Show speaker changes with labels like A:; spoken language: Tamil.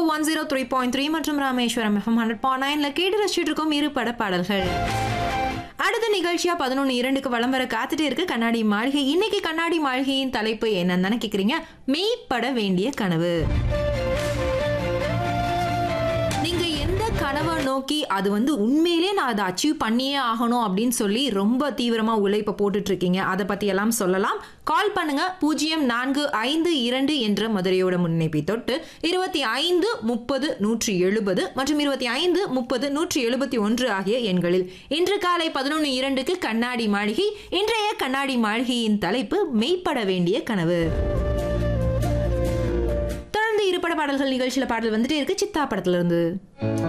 A: one zero three point three மற்றும் ராமேஸ்வரம் எஃப்எம் ஹண்ட்ரட் பாயிண்ட் நைன்ல கேட்டு ரசிச்சுட்டு இருக்கோம் இரு பட பாடல்கள் அடுத்த நிகழ்ச்சியா பதினொன்று இரண்டுக்கு வலம் வர காத்துட்டே இருக்கு கண்ணாடி மாளிகை இன்னைக்கு கண்ணாடி மாளிகையின் தலைப்பு என்னன்னு தானே கேக்குறீங்க மெய்ப்பட வேண்டிய கனவு நீங்க எந்த கனவை நோக்கி அது வந்து உண்மையிலே நான் அதை அச்சீவ் பண்ணியே ஆகணும் அப்படின்னு சொல்லி ரொம்ப தீவிரமா உழைப்ப போட்டுட்டு இருக்கீங்க அதை பத்தி எல்லாம் சொல்லலாம் கால் பண்ணுங்க பூஜ்ஜியம் நான்கு ஐந்து இரண்டு என்ற மதுரையோட முன்னிப்பை தொட்டு இருபத்தி ஐந்து முப்பது நூற்றி எழுபது மற்றும் இருபத்தி ஐந்து முப்பது நூற்றி எழுபத்தி ஒன்று ஆகிய எண்களில் இன்று காலை பதினொன்று இரண்டுக்கு கண்ணாடி மாளிகை இன்றைய கண்ணாடி மாளிகையின் தலைப்பு மெய்ப்பட வேண்டிய கனவு தொடர்ந்து இருபட பாடல்கள் நிகழ்ச்சியில பாடல் வந்துட்டே இருக்கு சித்தா படத்துல இருந்து